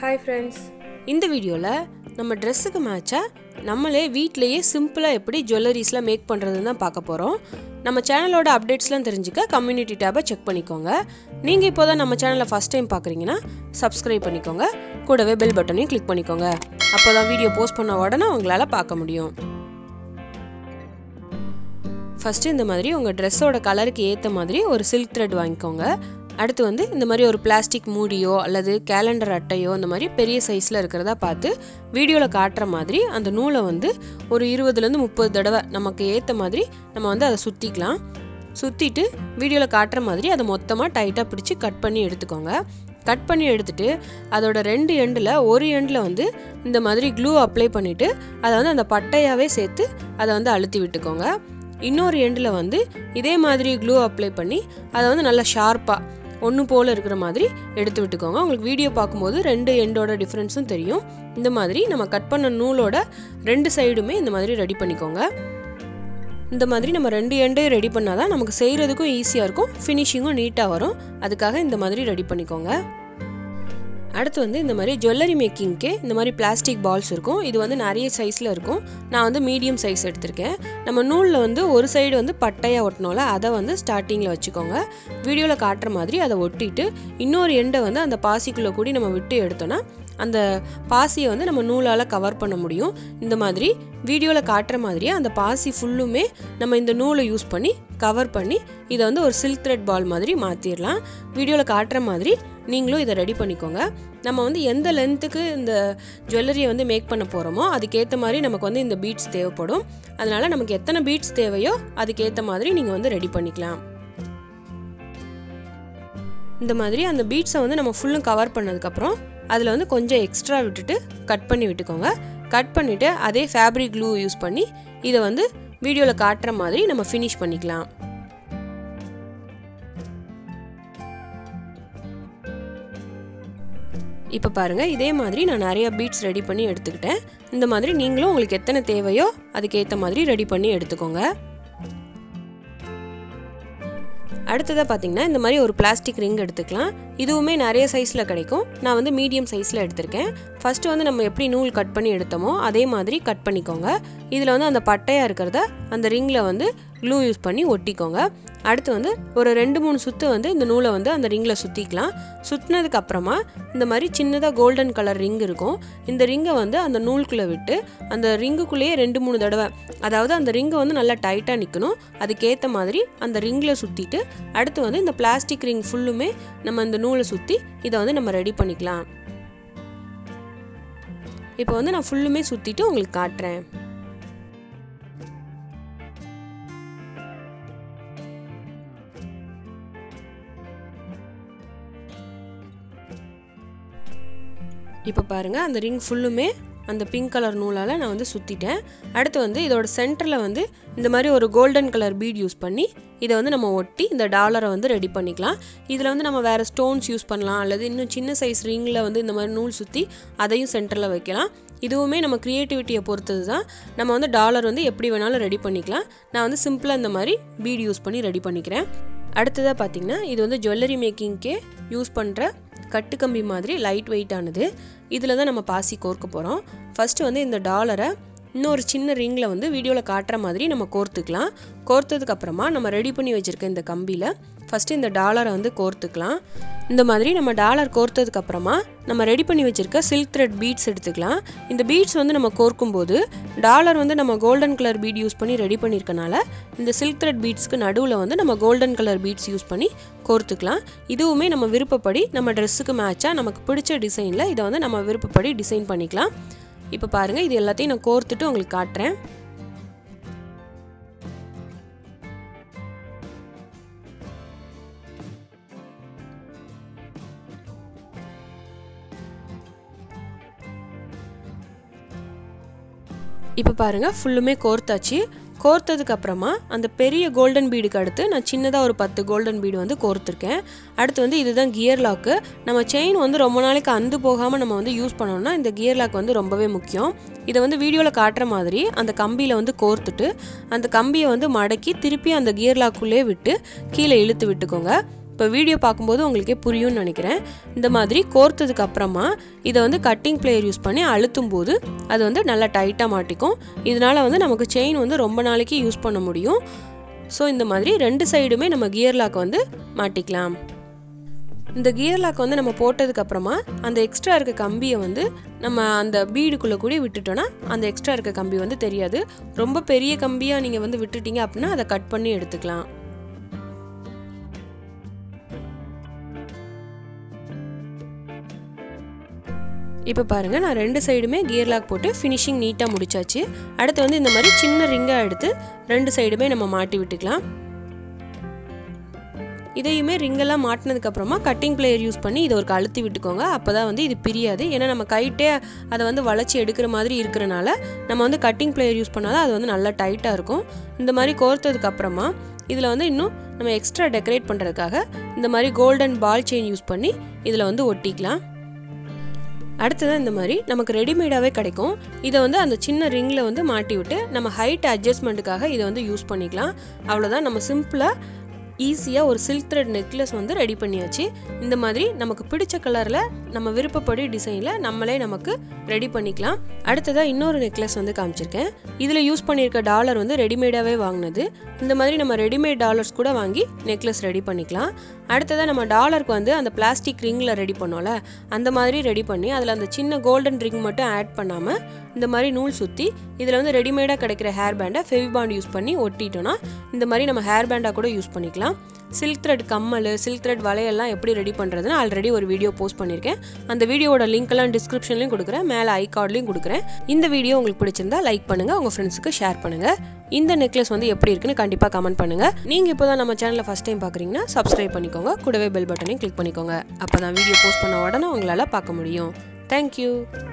hi friends இந்த வீடியோவில் நம்ம ட்ரெஸ்ஸுக்கு மேட்சாக நம்மளே வீட்டிலேயே சிம்பிளாக எப்படி ஜுவல்லரிஸ்லாம் மேக் பண்ணுறதுன்னு தான் பார்க்க போகிறோம் நம்ம சேனலோட அப்டேட்ஸ்லாம் தெரிஞ்சுக்க கம்யூனிட்டி டேபை செக் பண்ணிக்கோங்க நீங்கள் இப்போ தான் நம்ம சேனலை ஃபஸ்ட் டைம் பார்க்குறீங்கன்னா சப்ஸ்கிரைப் பண்ணிக்கோங்க கூடவே பெல் பட்டனையும் கிளிக் பண்ணிக்கோங்க அப்போ தான் வீடியோ போஸ்ட் பண்ண உடனே உங்களால் பார்க்க முடியும் ஃபஸ்ட்டு இந்த மாதிரி உங்கள் ட்ரெஸ்ஸோட கலருக்கு ஏற்ற மாதிரி ஒரு சில்க் த்ரெட் வாங்கிக்கோங்க அடுத்து வந்து இந்த மாதிரி ஒரு பிளாஸ்டிக் மூடியோ அல்லது கேலண்டர் அட்டையோ இந்த மாதிரி பெரிய சைஸில் இருக்கிறதா பார்த்து வீடியோவில் காட்டுற மாதிரி அந்த நூலை வந்து ஒரு இருபதுலேருந்து முப்பது தடவை நமக்கு ஏற்ற மாதிரி நம்ம வந்து அதை சுற்றிக்கலாம் சுற்றிட்டு வீடியோவில் காட்டுற மாதிரி அதை மொத்தமாக டைட்டாக பிடிச்சி கட் பண்ணி எடுத்துக்கோங்க கட் பண்ணி எடுத்துட்டு அதோட ரெண்டு எண்டில் ஒரு எண்டில் வந்து இந்த மாதிரி க்ளூ அப்ளை பண்ணிவிட்டு அதை வந்து அந்த பட்டையாகவே சேர்த்து அதை வந்து அழுத்தி விட்டுக்கோங்க இன்னொரு எண்டில் வந்து இதே மாதிரி க்ளூ அப்ளை பண்ணி அதை வந்து நல்லா ஷார்ப்பாக ஒன்று போல் இருக்கிற மாதிரி எடுத்து விட்டுக்கோங்க உங்களுக்கு வீடியோ பார்க்கும்போது ரெண்டு எண்டோட டிஃப்ரென்ஸும் தெரியும் இந்த மாதிரி நம்ம கட் பண்ண நூலோட ரெண்டு சைடுமே இந்த மாதிரி ரெடி பண்ணிக்கோங்க இந்த மாதிரி நம்ம ரெண்டு எண்டையும் ரெடி பண்ணால் தான் நமக்கு செய்கிறதுக்கும் ஈஸியாக இருக்கும் ஃபினிஷிங்கும் நீட்டாக வரும் அதுக்காக இந்த மாதிரி ரெடி பண்ணிக்கோங்க அடுத்து வந்து இந்த மாதிரி ஜுவல்லரி மேக்கிங்க்கு இந்த மாதிரி பிளாஸ்டிக் பால்ஸ் இருக்கும் இது வந்து நிறைய சைஸில் இருக்கும் நான் வந்து மீடியம் சைஸ் எடுத்திருக்கேன் நம்ம நூலில் வந்து ஒரு சைடு வந்து பட்டையாக ஒட்டினோம்ல அதை வந்து ஸ்டார்டிங்கில் வச்சுக்கோங்க வீடியோவில் காட்டுற மாதிரி அதை ஒட்டிட்டு இன்னொரு எண்டை வந்து அந்த பாசிக்குள்ளே கூடி நம்ம விட்டு எடுத்தோன்னா அந்த பாசியை வந்து நம்ம நூலால் கவர் பண்ண முடியும் இந்த மாதிரி வீடியோவில் காட்டுற மாதிரியே அந்த பாசி ஃபுல்லுமே நம்ம இந்த நூலை யூஸ் பண்ணி கவர் பண்ணி இதை வந்து ஒரு சில்க் த்ரெட் பால் மாதிரி மாற்றிடலாம் வீடியோவில் காட்டுற மாதிரி நீங்களும் இதை ரெடி பண்ணிக்கோங்க நம்ம வந்து எந்த லென்த்துக்கு இந்த ஜுவல்லரியை வந்து மேக் பண்ண போகிறோமோ அதுக்கேற்ற மாதிரி நமக்கு வந்து இந்த பீட்ஸ் தேவைப்படும் அதனால் நமக்கு எத்தனை பீட்ஸ் தேவையோ அதுக்கேற்ற மாதிரி நீங்கள் வந்து ரெடி பண்ணிக்கலாம் இந்த மாதிரி அந்த பீட்ஸை வந்து நம்ம ஃபுல்லும் கவர் பண்ணதுக்கப்புறம் அதில் வந்து கொஞ்சம் எக்ஸ்ட்ரா விட்டுட்டு கட் பண்ணி விட்டுக்கோங்க கட் பண்ணிவிட்டு அதே ஃபேப்ரிக் க்ளூ யூஸ் பண்ணி இதை வந்து வீடியோவில் காட்டுற மாதிரி நம்ம ஃபினிஷ் பண்ணிக்கலாம் இப்போ பாருங்கள் இதே மாதிரி நான் நிறைய பீட்ஸ் ரெடி பண்ணி எடுத்துக்கிட்டேன் இந்த மாதிரி நீங்களும் உங்களுக்கு எத்தனை தேவையோ அதுக்கேற்ற மாதிரி ரெடி பண்ணி எடுத்துக்கோங்க அடுத்ததாக பார்த்தீங்கன்னா இந்த மாதிரி ஒரு பிளாஸ்டிக் ரிங் எடுத்துக்கலாம் இதுவுமே நிறைய சைஸில் கிடைக்கும் நான் வந்து மீடியம் சைஸில் எடுத்திருக்கேன் ஃபஸ்ட்டு வந்து நம்ம எப்படி நூல் கட் பண்ணி எடுத்தோமோ அதே மாதிரி கட் பண்ணிக்கோங்க இதில் வந்து அந்த பட்டையாக இருக்கிறத அந்த ரிங்கில் வந்து க்ளூ யூஸ் பண்ணி ஒட்டிக்கோங்க அடுத்து வந்து ஒரு ரெண்டு மூணு சுற்று வந்து இந்த நூலை வந்து அந்த ரிங்கில் சுற்றிக்கலாம் சுற்றினதுக்கு அப்புறமா இந்த மாதிரி சின்னதாக கோல்டன் கலர் ரிங் இருக்கும் இந்த ரிங்கை வந்து அந்த நூலுக்குள்ளே விட்டு அந்த ரிங்குக்குள்ளேயே ரெண்டு மூணு தடவை அதாவது அந்த ரிங்கை வந்து நல்லா டைட்டாக நிற்கணும் அதுக்கேற்ற மாதிரி அந்த ரிங்கில் சுற்றிட்டு அடுத்து வந்து இந்த பிளாஸ்டிக் ரிங் ஃபுல்லுமே நம்ம இந்த நூலை சுற்றி இதை வந்து நம்ம ரெடி பண்ணிக்கலாம் இப்போ வந்து நான் ஃபுல்லுமே சுற்றிட்டு உங்களுக்கு காட்டுறேன் இப்போ பாருங்கள் அந்த ரிங் ஃபுல்லுமே அந்த பிங்க் கலர் நூலால் நான் வந்து சுற்றிட்டேன் அடுத்து வந்து இதோட சென்டரில் வந்து இந்த மாதிரி ஒரு கோல்டன் கலர் பீட் யூஸ் பண்ணி இதை வந்து நம்ம ஒட்டி இந்த டாலரை வந்து ரெடி பண்ணிக்கலாம் இதில் வந்து நம்ம வேறு ஸ்டோன்ஸ் யூஸ் பண்ணலாம் அல்லது இன்னும் சின்ன சைஸ் ரிங்கில் வந்து இந்த மாதிரி நூல் சுற்றி அதையும் சென்டரில் வைக்கலாம் இதுவுமே நம்ம க்ரியேட்டிவிட்டியை பொறுத்தது தான் நம்ம வந்து டாலர் வந்து எப்படி வேணாலும் ரெடி பண்ணிக்கலாம் நான் வந்து சிம்பிளாக இந்த மாதிரி பீட் யூஸ் பண்ணி ரெடி பண்ணிக்கிறேன் அடுத்ததாக பார்த்தீங்கன்னா இது வந்து ஜுவல்லரி மேக்கிங்க்கே யூஸ் பண்ணுற கட்டுக்கம்பி மாதிரி லைட் வெயிட்டானது இதில் தான் நம்ம பாசி கோர்க்க போகிறோம் ஃபஸ்ட்டு வந்து இந்த டாலரை இன்னொரு சின்ன ரிங்கில் வந்து வீடியோவில் காட்டுற மாதிரி நம்ம கோர்த்துக்கலாம் கோர்த்ததுக்கப்புறமா நம்ம ரெடி பண்ணி வச்சுருக்க இந்த கம்பியில் ஃபஸ்ட்டு இந்த டாலரை வந்து கோர்த்துக்கலாம் இந்த மாதிரி நம்ம டாலர் கோர்த்ததுக்கப்புறமா நம்ம ரெடி பண்ணி வச்சுருக்க சில்க் த்ரெட் பீட்ஸ் எடுத்துக்கலாம் இந்த பீட்ஸ் வந்து நம்ம கோர்க்கும்போது டாலர் வந்து நம்ம கோல்டன் கலர் பீட் யூஸ் பண்ணி ரெடி பண்ணியிருக்கனால இந்த சில்க் த்ரெட் பீட்ஸ்க்கு நடுவில் வந்து நம்ம கோல்டன் கலர் பீட்ஸ் யூஸ் பண்ணி கோர்த்துக்கலாம் இதுவுமே நம்ம விருப்பப்படி நம்ம ட்ரெஸ்ஸுக்கு மேட்சாக நமக்கு பிடிச்ச டிசைனில் இதை வந்து நம்ம விருப்பப்படி டிசைன் பண்ணிக்கலாம் இப்போ பாருங்கள் இது எல்லாத்தையும் நான் கோர்த்துட்டு உங்களுக்கு காட்டுறேன் இப்போ பாருங்கள் ஃபுல்லுமே கோர்த்தாச்சு கோர்த்ததுக்கு அப்புறமா அந்த பெரிய கோல்டன் பீடுக்கு அடுத்து நான் சின்னதாக ஒரு பத்து கோல்டன் பீடு வந்து கோர்த்துருக்கேன் அடுத்து வந்து இதுதான் கியர் லாக்கு நம்ம செயின் வந்து ரொம்ப நாளைக்கு அந்து போகாமல் நம்ம வந்து யூஸ் பண்ணோம்னா இந்த கியர் லாக் வந்து ரொம்பவே முக்கியம் இதை வந்து வீடியோவில் காட்டுற மாதிரி அந்த கம்பியில் வந்து கோர்த்துட்டு அந்த கம்பியை வந்து மடக்கி திருப்பி அந்த கியர் லாக்குள்ளே விட்டு கீழே இழுத்து விட்டுக்கோங்க இப்போ வீடியோ பார்க்கும்போது உங்களுக்கே புரியும்னு நினைக்கிறேன் இந்த மாதிரி கோர்த்ததுக்கு அப்புறமா இதை வந்து கட்டிங் பிளேயர் யூஸ் பண்ணி அழுத்தும் போது அது வந்து நல்லா டைட்டாக மாட்டிக்கும் இதனால் வந்து நமக்கு செயின் வந்து ரொம்ப நாளைக்கு யூஸ் பண்ண முடியும் ஸோ இந்த மாதிரி ரெண்டு சைடுமே நம்ம கியர் லாக் வந்து மாட்டிக்கலாம் இந்த கியர் லாக் வந்து நம்ம போட்டதுக்கு அப்புறமா அந்த எக்ஸ்ட்ரா இருக்க கம்பியை வந்து நம்ம அந்த பீடுக்குள்ளே கூட விட்டுட்டோன்னா அந்த எக்ஸ்ட்ரா இருக்க கம்பி வந்து தெரியாது ரொம்ப பெரிய கம்பியாக நீங்கள் வந்து விட்டுட்டீங்க அப்படின்னா அதை கட் பண்ணி எடுத்துக்கலாம் இப்போ பாருங்கள் நான் ரெண்டு சைடுமே கியர் லாக் போட்டு ஃபினிஷிங் நீட்டாக முடிச்சாச்சு அடுத்து வந்து இந்த மாதிரி சின்ன ரிங்காக எடுத்து ரெண்டு சைடுமே நம்ம மாட்டி விட்டுக்கலாம் இதையுமே ரிங்கெல்லாம் மாட்டினதுக்கப்புறமா கட்டிங் பிளேயர் யூஸ் பண்ணி இதை ஒரு அழுத்தி விட்டுக்கோங்க அப்போ தான் வந்து இது பிரியாது ஏன்னா நம்ம கைட்டே அதை வந்து வளைச்சி எடுக்கிற மாதிரி இருக்கிறனால நம்ம வந்து கட்டிங் பிளேயர் யூஸ் பண்ணால் தான் அது வந்து நல்லா டைட்டாக இருக்கும் இந்த மாதிரி கோர்த்ததுக்கப்புறமா இதில் வந்து இன்னும் நம்ம எக்ஸ்ட்ரா டெக்கரேட் பண்ணுறதுக்காக இந்த மாதிரி கோல்டன் பால் செயின் யூஸ் பண்ணி இதில் வந்து ஒட்டிக்கலாம் அடுத்ததான் இந்த மாதிரி நமக்கு ரெடிமேடாகவே கிடைக்கும் இதை வந்து அந்த சின்ன ரிங்கில் வந்து மாட்டி விட்டு நம்ம ஹைட் அட்ஜஸ்ட்மெண்ட்டுக்காக இதை வந்து யூஸ் பண்ணிக்கலாம் அவ்வளோதான் நம்ம சிம்பிளாக ஈஸியாக ஒரு சில்க் த்ரெட் நெக்லஸ் வந்து ரெடி பண்ணியாச்சு இந்த மாதிரி நமக்கு பிடிச்ச கலரில் நம்ம விருப்பப்படி டிசைனில் நம்மளே நமக்கு ரெடி பண்ணிக்கலாம் அடுத்ததாக இன்னொரு நெக்லஸ் வந்து காமிச்சிருக்கேன் இதில் யூஸ் பண்ணியிருக்க டாலர் வந்து ரெடிமேடாகவே வாங்கினது இந்த மாதிரி நம்ம ரெடிமேட் டாலர்ஸ் கூட வாங்கி நெக்லஸ் ரெடி பண்ணிக்கலாம் அடுத்ததாக நம்ம டாலருக்கு வந்து அந்த பிளாஸ்டிக் ரிங்கில் ரெடி பண்ணோம்ல அந்த மாதிரி ரெடி பண்ணி அதில் அந்த சின்ன கோல்டன் ரிங் மட்டும் ஆட் பண்ணாமல் இந்த மாதிரி நூல் சுற்றி இதில் வந்து ரெடிமேடாக கிடைக்கிற ஹேர் பேண்டை ஃபெவிபாண்ட் யூஸ் பண்ணி ஒட்டிட்டோன்னா இந்த மாதிரி நம்ம ஹேர் பேண்டாக கூட யூஸ் பண்ணிக்கலாம் சில்க் த்ரெட் கம்மல் சில்க் த்ரெட் வலையெல்லாம் எப்படி ரெடி பண்ணுறதுன்னு ஆல்ரெடி ஒரு வீடியோ போஸ்ட் பண்ணியிருக்கேன் அந்த வீடியோட லிங்க்லாம் டிஸ்கிரிப்ஷன்லையும் கொடுக்குறேன் மேலே ஐ கார்ட்லையும் கொடுக்குறேன் இந்த வீடியோ உங்களுக்கு பிடிச்சிருந்தா லைக் பண்ணுங்கள் உங்கள் ஃப்ரெண்ட்ஸுக்கு ஷேர் பண்ணுங்கள் இந்த நெக்லஸ் வந்து எப்படி இருக்குன்னு கண்டிப்பாக கமெண்ட் பண்ணுங்கள் நீங்கள் இப்போ தான் நம்ம சேனலை ஃபஸ்ட் டைம் பார்க்குறீங்கன்னா சப்ஸ்கிரைப் பண்ணிக்கோங்க கூடவே பெல் பட்டனையும் கிளிக் பண்ணிக்கோங்க அப்போ தான் வீடியோ போஸ்ட் பண்ண உடனே உங்களால் பார்க்க முடியும் தேங்க்யூ